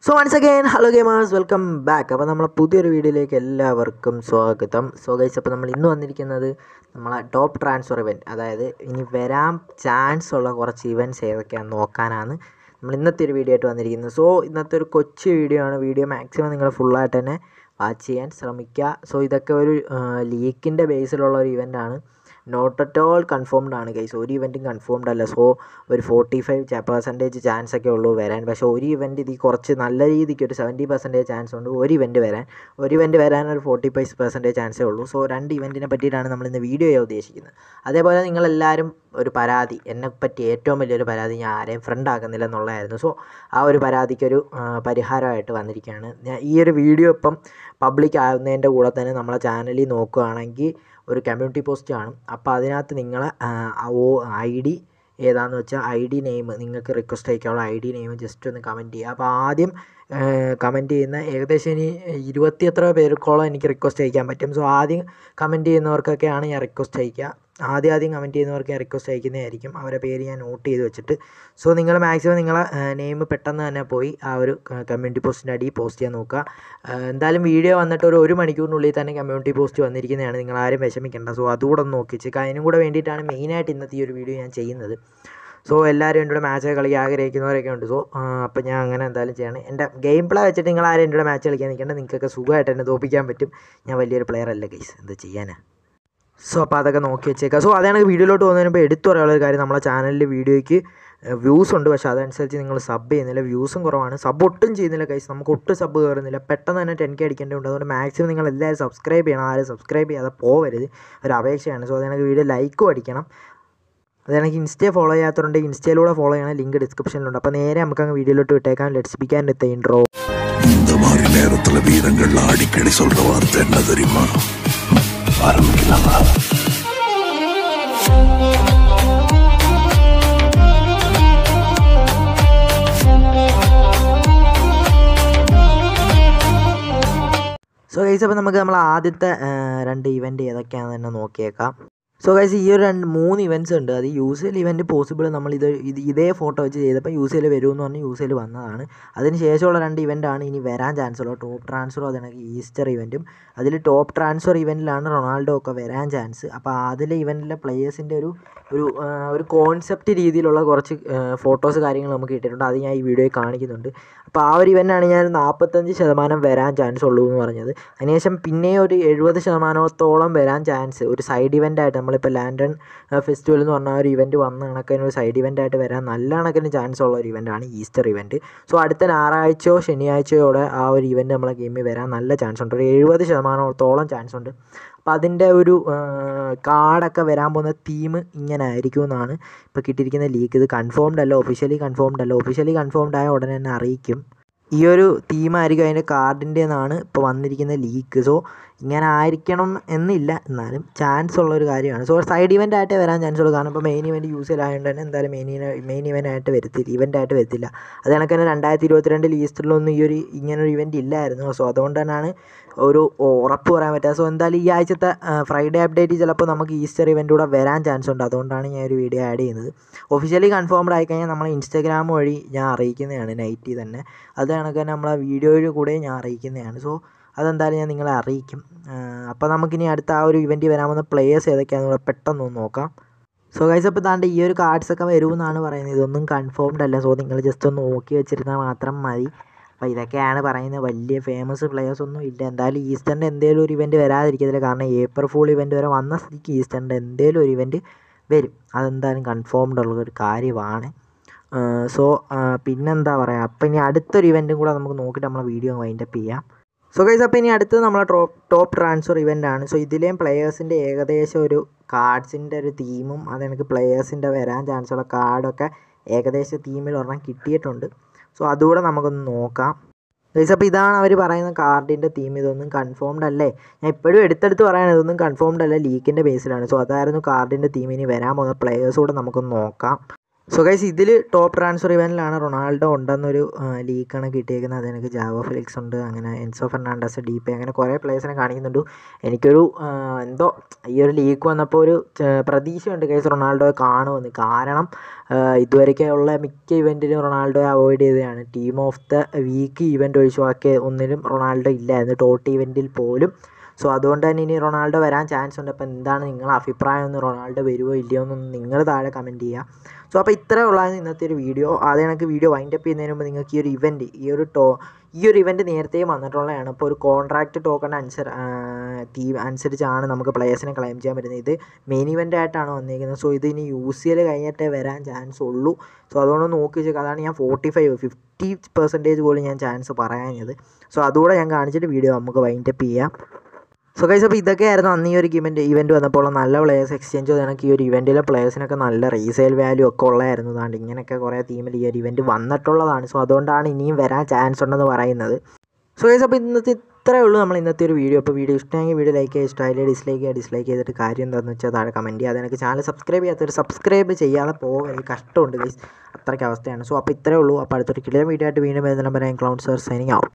so once again hello gamers welcome back അപ്പോൾ നമ്മളെ പുതിയൊരു വീഡിയോയിലേക്ക് എല്ലാവർക്കും സ്വാഗതം സോ ഗൈസ് അപ്പോൾ നമ്മൾ ഇന്ന് വന്നിരിക്കുന്നത് നമ്മളെ ടോപ്പ് ട്രാൻസ്ഫർ ഇവൻറ്റ് അതായത് ഇനി വരാൻ ചാൻസ് ഉള്ള കുറച്ച് ഇവൻറ്റ്സ് ഏതൊക്കെയാണെന്ന് നോക്കാനാണ് നമ്മൾ ഇന്നത്തെ ഒരു വീഡിയോ ആയിട്ട് വന്നിരിക്കുന്നത് സോ ഇന്നത്തെ ഒരു കൊച്ചു വീഡിയോ ആണ് വീഡിയോ മാക്സിമം നിങ്ങൾ ഫുള്ളായിട്ട് തന്നെ വാച്ച് ചെയ്യാൻ ശ്രമിക്കുക സോ ഇതൊക്കെ ഒരു ലീക്കിൻ്റെ ബേസിലുള്ള ഒരു ഇവൻ്റാണ് നോട്ട് അറ്റ് ഓൾ കൺഫേംഡ് ആണ് ഗൈസ് ഒരു ഇവൻറ്റും കൺഫേംഡ് അല്ല സോ ഒരു ഫോർട്ടി ഫൈവ് പെർസെൻറ്റേജ് ചാൻസ് ഒക്കെ ഉള്ളൂ വരാൻ പക്ഷേ ഒരു ഇവൻറ്റ് ഇതിൽ കുറച്ച് നല്ല രീതിക്ക് ഒരു സെവൻറ്റി പെർസെൻറ്റേജ് ചാൻസ് ഉണ്ട് ഒരു ഇവൻറ്റ് വരാൻ ഒരു ഇവൻറ്റ് വരാൻ ഒരു ഫോർട്ടി ഫൈവ് പെർസെൻറ്റേജ് ചാൻസേ ഉള്ളൂ സോ രണ്ട് ഇവൻറ്റിനെ പറ്റിയിട്ടാണ് നമ്മൾ ഇന്ന് വീഡിയോ ചെയ്യാൻ ഉദ്ദേശിക്കുന്നത് അതേപോലെ നിങ്ങളെല്ലാവരും ഒരു പരാതി എന്നെപ്പറ്റി ഏറ്റവും വലിയൊരു പരാതി ഞാൻ ആരെയും ഫ്രണ്ട് ആക്കുന്നില്ല എന്നുള്ളതായിരുന്നു സോ ആ ഒരു പരാതിക്കൊരു ആ, പരിഹാരമായിട്ട് വന്നിരിക്കുകയാണ് ഞാൻ ഈ ഒരു വീഡിയോ ഇപ്പം പബ്ലിക് ആവുന്നതിൻ്റെ കൂടെ തന്നെ നമ്മളെ ചാനലിൽ നോക്കുകയാണെങ്കിൽ ഒരു കമ്മ്യൂണിറ്റി പോസ്റ്റ് കാണും അപ്പോൾ അതിനകത്ത് നിങ്ങളെ ഓ ഐ ഡി ഏതാണെന്ന് വെച്ചാൽ ഐ ഡി നെയിം നിങ്ങൾക്ക് റിക്വസ്റ്റ് അയക്കാനുള്ള ഐ ഡി നെയിം ജസ്റ്റ് ഒന്ന് കമൻറ്റ് ചെയ്യുക അപ്പോൾ ആദ്യം കമൻറ്റ് ചെയ്യുന്ന ഏകദേശം ഇനി ഇരുപത്തി എത്ര പേർക്കോളം എനിക്ക് റിക്വസ്റ്റ് അയക്കാൻ പറ്റും സോ ആദ്യം കമൻറ്റ് ചെയ്യുന്നവർക്കൊക്കെയാണ് ഞാൻ റിക്വസ്റ്റ് അയക്കുക ആദ്യം ആദ്യം കമൻറ്റ് ചെയ്യുന്നവർക്ക് ഞാൻ റിക്വസ്റ്റ് അയക്കുന്നതായിരിക്കും അവരെ പേര് ഞാൻ നോട്ട് ചെയ്ത് വെച്ചിട്ട് സോ നിങ്ങൾ മാക്സിമം നിങ്ങളെ നെയിം പെട്ടെന്ന് തന്നെ പോയി ആ ഒരു കമ്മ്യൂണിറ്റി പോസ്റ്റിൻ്റെ അടിയിൽ പോസ്റ്റ് ചെയ്യാൻ നോക്കുക ആ, എന്തായാലും വീഡിയോ വന്നിട്ട് ഒരു ഒരു മണിക്കൂറിനുള്ളിൽ തന്നെ കമ്മ്യൂണിറ്റി പോസ്റ്റ് വന്നിരിക്കുന്നതാണ് നിങ്ങൾ ആരും വിഷമിക്കേണ്ട സോ അതുകൂടെ ഒന്ന് നോക്കി വെച്ചേക്കുക അതിനും കൂടെ വേണ്ടിയിട്ടാണ് മെയിനായിട്ട് ഇന്നത്തെ ഈ ഒരു വീഡിയോ ഞാൻ ചെയ്യുന്നത് സോ എല്ലാവരും എൻ്റെ കൂടെ മാച്ച് കളിക്കാൻ ആഗ്രഹിക്കുന്നവരൊക്കെ ഉണ്ട് സോ അപ്പോൾ ഞാൻ അങ്ങനെ എന്തായാലും ചെയ്യണം എൻ്റെ ഗെയിം പ്ലേ വെച്ചിട്ട് നിങ്ങൾ ആരും എൻ്റെ കൂടെ മാച്ച് കളിക്കാൻ നിൽക്കേണ്ട നിങ്ങൾക്കൊക്കെ സുഖമായിട്ട് എന്നെ തോപ്പിക്കാൻ പറ്റും ഞാൻ വലിയൊരു പ്ലെയർ അല്ല ഗൈസ് എന്താ ചെയ്യാനാ സോ അപ്പോൾ അതൊക്കെ നോക്കി വെച്ചേക്കാം സോ അതാണ് വീഡിയോയിലോട്ട് പോകുന്നതിന് മുമ്പ് എടുത്തു പറയാനുള്ള ഒരു കാര്യം നമ്മളെ ചാനലിൽ വീഡിയോയ്ക്ക് വ്യൂസ് ഉണ്ട് പക്ഷേ അതനുസരിച്ച് നിങ്ങൾ സബ് ചെയ്യുന്നില്ല വ്യൂസും കുറവാണ് സബ് ഒട്ടും ചെയ്യുന്നില്ല കൈസ് നമുക്ക് ഒട്ടും സബ് കയറുന്നില്ല പെട്ടെന്ന് തന്നെ ടെൻ കെ അടിക്കേണ്ടതുണ്ട് അതുകൊണ്ട് മാക്സിമം നിങ്ങൾ എല്ലാവരും സബ്സ്ക്രൈബ് ചെയ്യണം ആരും സബ്സ്ക്രൈബ് ചെയ്യാതെ പോവരുത് ഒരു അപേക്ഷയാണ് സോ അതെനിക്ക് വീഡിയോ ലൈക്കും അടിക്കണം അതെനിക്ക് ഇൻസ്റ്റയെ ഫോളോ ചെയ്യാത്തതുകൊണ്ട് ഇൻസ്റ്റയിലൂടെ ഫോളോ ചെയ്യണം ലിങ്ക് ഡിസ്ക്രിപ്ഷനിലുണ്ട് അപ്പോൾ നേരെ നമുക്ക് അങ്ങ് വീഡിയോയിലോട്ട് വിട്ടേക്കാം ലെറ്റ്സ് ബിക്കാൻ വിത്ത് ഇൻട്രോ இந்த மாதிரி நேரத்துல வீரங்கள்ல அடிக்கடி சொல்ற வார்த்தை என்ன தெரியுமா ஆரம்பிக்கலாமா സോ ഗൈസ് അപ്പോൾ നമുക്ക് നമ്മൾ ആദ്യത്തെ ആ, രണ്ട് ഇവൻറ്റ് ഏതൊക്കെയാണെന്ന് തന്നെ നോക്കിയേക്കാം സോ ഗൈസ് ഈ ഒരു രണ്ട് മൂന്ന് ഇവൻറ്റ്സ് ഉണ്ട് അത് യൂസിൽ ഇവൻറ്റ് പോസിബിൾ നമ്മൾ ഇത് ഇത് ഇതേ ഫോട്ടോ വെച്ച് ചെയ്തപ്പോൾ യൂസിൽ വരുമെന്ന് പറഞ്ഞ് യൂസിൽ വന്നതാണ് അതിന് ശേഷമുള്ള രണ്ട് ഇവൻ്റാണ് ഇനി വരാൻ ചാൻസ് ഉള്ളത് ടോപ്പ് ട്രാൻസ്ഫർ അതിനൊക്കെ ഈസ്റ്റർ ഇവൻറ്റും അതിൽ ടോപ്പ് ട്രാൻസ്ഫർ ഇവൻറ്റിലാണ് റൊണാൾഡോ ഒക്കെ വരാൻ ചാൻസ് അപ്പോൾ അതിലെ ഇവൻറ്റിലെ പ്ലേയേഴ്സിൻ്റെ ഒരു ഒരു ആ, ഒരു കോൺസെപ്റ്റ് രീതിയിലുള്ള കുറച്ച് ഫോട്ടോസ് കാര്യങ്ങൾ നമുക്ക് കിട്ടിയിട്ടുണ്ട് അത് ഞാൻ ഈ വീഡിയോയിൽ കാണിക്കുന്നുണ്ട് അപ്പോൾ ആ ഒരു ഇവൻ്റാണ് ഞാൻ നാൽപ്പത്തഞ്ച് ശതമാനം വരാൻ ചാൻസ് ഉള്ളൂ എന്ന് പറഞ്ഞത് അതിനുശേഷം പിന്നെ ഒരു എഴുപത് ശതമാനത്തോളം വരാൻ ചാൻസ് ഒരു സൈഡ് ഇവൻ്റ് ആയിട്ട് നമ്മളിപ്പോൾ ലാൻഡൺ ഫെസ്റ്റിവൽ എന്ന് പറഞ്ഞ ആ ഒരു ഇവൻറ്റ് വന്ന കണക്കിന് ഒരു സൈഡ് ഇവൻ്റ് ആയിട്ട് വരാൻ നല്ല കണക്കിന് ചാൻസ് ഉള്ള ഒരു ഇവൻ്റാണ് ഈസ്റ്റർ ഇവൻറ്റ് സോ അടുത്ത ഞായറാഴ്ചയോ ശനിയാഴ്ചയോടെ ആ ഒരു ഇവൻറ്റ് നമ്മളെ ഗെയിമിൽ വരാൻ നല്ല ചാൻസ് ഉണ്ട് ഒരു എഴുപത് ശതമാനത്തോളം ചാൻസ് ഉണ്ട് അപ്പോൾ അതിൻ്റെ ഒരു കാർഡൊക്കെ വരാൻ പോകുന്ന തീം ഇങ്ങനെ ആയിരിക്കും എന്നാണ് ഇപ്പോൾ കിട്ടിയിരിക്കുന്ന ലീക്ക് ഇത് കൺഫേംഡ് അല്ല ഒഫീഷ്യലി കൺഫേംഡ് അല്ല ഒഫീഷ്യലി കൺഫേംഡ് ആയ ഉടനെ തന്നെ അറിയിക്കും ഈ ഒരു തീമായിരിക്കും അതിൻ്റെ കാർഡിൻ്റെ എന്നാണ് ഇപ്പോൾ വന്നിരിക്കുന്ന ലീക്ക് സോ ഇങ്ങനെ ആയിരിക്കണം എന്നില്ല എന്നാലും ചാൻസ് ഉള്ള ഒരു കാര്യമാണ് സോ സൈഡ് ഇവൻ്റ് ആയിട്ടേ വരാൻ ചാൻസ് ഉള്ളൂ കാരണം ഇപ്പോൾ മെയിൻ ഇവൻറ്റ് യൂസ് ചെയ്യലായതുകൊണ്ട് തന്നെ എന്തായാലും മെയിൻ മെയിൻ ഇവൻ്റ് ആയിട്ട് വരത്തില്ല ഇവൻ്റ് ആയിട്ട് വരത്തില്ല അത് കണക്ക് തന്നെ രണ്ടായിരത്തി ഇരുപത്തിരണ്ടിൽ ഈസ്റ്ററിലൊന്നും ഈ ഒരു ഇങ്ങനൊരു ഇവൻ്റ് ഇല്ലായിരുന്നു സോ അതുകൊണ്ട് തന്നെയാണ് ഒരു ഉറപ്പ് പറയാൻ പറ്റുക സോ എന്തായാലും ഈ ആഴ്ചത്തെ ഫ്രൈഡേ അപ്ഡേറ്റ് ചിലപ്പോൾ നമുക്ക് ഈസ്റ്റർ ഇവൻ്റ് കൂടെ വരാൻ ചാൻസ് ഉണ്ട് അതുകൊണ്ടാണ് ഞാൻ ഒരു വീഡിയോ ആഡ് ചെയ്യുന്നത് ഒഫീഷ്യലി കൺഫേംഡ് ആയിക്കഴിഞ്ഞാൽ നമ്മൾ ഇൻസ്റ്റാഗ്രാം വഴി ഞാൻ അറിയിക്കുന്നതാണ് നൈറ്റിൽ തന്നെ അത് കണക്ക് തന്നെ നമ്മളെ വീഡിയോയിൽ കൂടെ ഞാൻ അറിയിക്കുന്നതാണ് സോ അതെന്തായാലും ഞാൻ നിങ്ങളെ അറിയിക്കും അപ്പോൾ നമുക്കിനി അടുത്ത ആ ഒരു ഇവൻറ്റ് വരാൻ പോകുന്ന പ്ലേയേഴ്സ് ഏതൊക്കെയാണെന്ന് കൂടെ പെട്ടെന്ന് നോക്കാം സോ ഗൈസ് അപ്പോൾ താണ്ട് ഈ ഒരു കാർഡ്സ് ഒക്കെ വരുമെന്നാണ് പറയുന്നത് ഇതൊന്നും കൺഫേംഡ് അല്ല സോ നിങ്ങൾ ജസ്റ്റ് ഒന്ന് നോക്കി വെച്ചിരുന്നാൽ മാത്രം മതി അപ്പോൾ ഇതൊക്കെയാണ് പറയുന്നത് വലിയ ഫേമസ് പ്ലേയേഴ്സ് ഒന്നും ഇല്ല എന്തായാലും ഈസ്റ്ററിൻ്റെ എന്തെങ്കിലും ഒരു ഇവൻറ്റ് വരാതിരിക്കത്തില്ല കാരണം ഏപ്രിൽ ഫുൾ ഇവൻറ്റ് വരെ വന്ന സ്ഥിതിക്ക് ഈസ്റ്ററിൻ്റെ എന്തെങ്കിലും ഒരു ഇവൻറ്റ് വരും അതെന്തായാലും കൺഫേംഡ് ഉള്ള ഒരു കാര്യമാണ് സോ പിന്നെന്താ പറയുക അപ്പോൾ ഇനി അടുത്തൊരു ഇവൻറ്റും കൂടെ നമുക്ക് നോക്കിയിട്ട് നമ്മളെ വീഡിയോ വൈൻഡപ്പ് ചെയ്യാം സോ ഗൈസ് അപ്പോൾ ഇനി അടുത്തത് നമ്മളെ ടോപ്പ് ടോപ്പ് ട്രാൻസ്ഫർ ഇവൻ്റ് ആണ് സോ ഇതിലെയും പ്ലെയേഴ്സിൻ്റെ ഏകദേശം ഒരു കാർഡ്സിൻ്റെ ഒരു തീമും അത് എനിക്ക് പ്ലെയേഴ്സിൻ്റെ വരാൻ ചാൻസ് ഉള്ള കാർഡൊക്കെ ഏകദേശം തീമിൽ ഒരെണ്ണം കിട്ടിയിട്ടുണ്ട് സോ അതുകൂടെ നമുക്കൊന്ന് നോക്കാം ഗൈസ് അപ്പോൾ ഇതാണ് അവർ പറയുന്ന കാർഡിൻ്റെ തീം ഇതൊന്നും കൺഫേംഡ് അല്ലേ ഞാൻ ഇപ്പോഴും എടുത്തെടുത്ത് പറയണത് ഇതൊന്നും കൺഫേംഡ് അല്ല ലീക്കിൻ്റെ ബേസിലാണ് സോ അതായിരുന്നു കാർഡിൻ്റെ തീം ഇനി വരാൻ പോകുന്ന പ്ലെയേഴ്സ് കൂടെ നമുക്കൊന്ന് നോക്കാം സോ ഗൈസ് ഇതിൽ ടോപ്പ് ട്രാൻസ്ഫർ ഇവൻറ്റിലാണ് റൊണാൾഡോ ഉണ്ടെന്നൊരു ലീക്കാണ് കിട്ടിയേക്കുന്നത് അത് എനിക്ക് ജാവോ ഫിലിക്സ് ഉണ്ട് അങ്ങനെ എൻസോ ഫെർണാണ്ടസ് ഡി പി അങ്ങനെ കുറേ പ്ലേയേഴ്സിനെ കാണിക്കുന്നുണ്ട് എനിക്കൊരു ആ, എന്തോ ഈ ഒരു ലീക്ക് വന്നപ്പോൾ ഒരു ചെ- പ്രതീക്ഷയുണ്ട് ഗൈസ് റൊണാൾഡോയെ കാണുമെന്ന് കാരണം ആ, ഇതുവരെയൊക്കെ ഉള്ള മിക്ക ഇവൻറ്റിലും റൊണാൾഡോയെ അവോയ്ഡ് ചെയ്തതാണ് team of the week event ഒഴിച്ച് ബാക്കി ഒന്നിലും റൊണാൾഡോ ഇല്ലായിരുന്നു ടോട്ട് ഇവൻറ്റിൽ പോലും സോ അതുകൊണ്ട് തന്നെ ഇനി റൊണാൾഡോ വരാൻ ചാൻസ് ഉണ്ട് അപ്പോൾ എന്താണ് നിങ്ങളുടെ അഭിപ്രായം ഒന്ന് റൊണാൾഡോ വരുമോ ഇല്ലയോ എന്നൊന്ന് നിങ്ങൾ താഴെ കമൻറ്റ് ചെയ്യുക സോ അപ്പോൾ ഇത്രയേ ഉള്ളായിരുന്നു ഇന്നത്തെ ഒരു വീഡിയോ ആദ്യം എനിക്ക് വീഡിയോ വൈൻഡ് അപ്പ് ചെയ്യുന്നതിന് മുമ്പ് നിങ്ങൾക്ക് ഈ ഒരു ഇവൻറ്റ് ഈ ഒരു ടോ ഈ ഒരു ഇവൻറ്റ് നേരത്തെയും വന്നിട്ടുള്ളതാണ് അപ്പോൾ ഒരു കോൺട്രാക്റ്റ് ടോക്കൺ അനുസര തീ അനുസരിച്ചാണ് നമുക്ക് പ്ലേയേഴ്സിനെ ക്ലെയിം ചെയ്യാൻ പറ്റുന്നത് ഇത് മെയിൻ ഇവൻ്റ് ആയിട്ടാണ് വന്നിരിക്കുന്നത് സോ ഇത് ഇനി യു സി എൽ കഴിഞ്ഞിട്ടേ വരാൻ ചാൻസ് ഉള്ളൂ സോ അതുകൊണ്ട് നോക്കി വെച്ചേക്കുക അതാണ് ഞാൻ ഫോർട്ടി ഫൈവ് ഫിഫ്റ്റി പെർസെൻറ്റേജ് പോലും ഞാൻ ചാൻസ് പറയാഞ്ഞത് സോ അതുകൂടെ ഞാൻ കാണിച്ചിട്ട് വീഡിയോ നമുക്ക് വൈൻഡ് അപ്പ് ചെയ്യാം സോ ഗൈസ് അപ്പോൾ ഇതൊക്കെയായിരുന്നു അന്ന് ഈ ഒരു ഇവൻറ്റ് ഇവൻറ്റ് വന്നപ്പോൾ നല്ല പ്ലേയേഴ്സ് എക്സ്ചേഞ്ച് ചെയ്ത് എനിക്ക് ഈ ഒരു ഇവൻറ്റിലെ പ്ലേയേഴ്സിനൊക്കെ നല്ല റീസെയിൽ വാല്യൂ ഒക്കെ ഉള്ളതായിരുന്നു അതുകൊണ്ട് ഇങ്ങനെയൊക്കെ കുറേ ടീമിൽ ഈ ഒരു ഇവൻറ്റ് വന്നിട്ടുള്ളതാണ് സോ അതുകൊണ്ടാണ് ഇനിയും വരാൻ ചാൻസ് ഉണ്ടെന്ന് പറയുന്നത് സോ ഗൈസ് അപ്പോൾ ഇന്നത്തെ ഇത്രയേ ഉള്ളൂ നമ്മൾ ഇന്നത്തെ ഒരു വീഡിയോ അപ്പോൾ വീഡിയോ ഇഷ്ടമെങ്കിൽ വീഡിയോ ലൈക്ക് ചെയ്യുക ഇഷ്ടമായില്ലേ ഡിസ്ലൈക്ക് ചെയ്യുക ഡിസ്ലൈക്ക് ചെയ്തിട്ട് കാര്യം എന്താണെന്ന് വെച്ചാൽ താഴെ കമൻറ്റ് ചെയ്യുക അതെനിക്ക് ചാനൽ സബ്സ്ക്രൈബ് ചെയ്യാത്തൊരു സബ്സ്ക്രൈബ് ചെയ്യാതെ പോകരുത് കഷ്ടമുണ്ട് ഗൈസ് അത്രയ്ക്ക് അവസ്ഥയാണ് സോ അപ്പോൾ ഇത്രയേ ഉള്ളൂ അപ്പോൾ അടുത്തൊരു കിളിയ വീഡിയോ ആയിട്ട് വീണ്ടും വരുന്ന നമ്പർ ക്ലൗഡ് സർ സൈനിങ് ആവും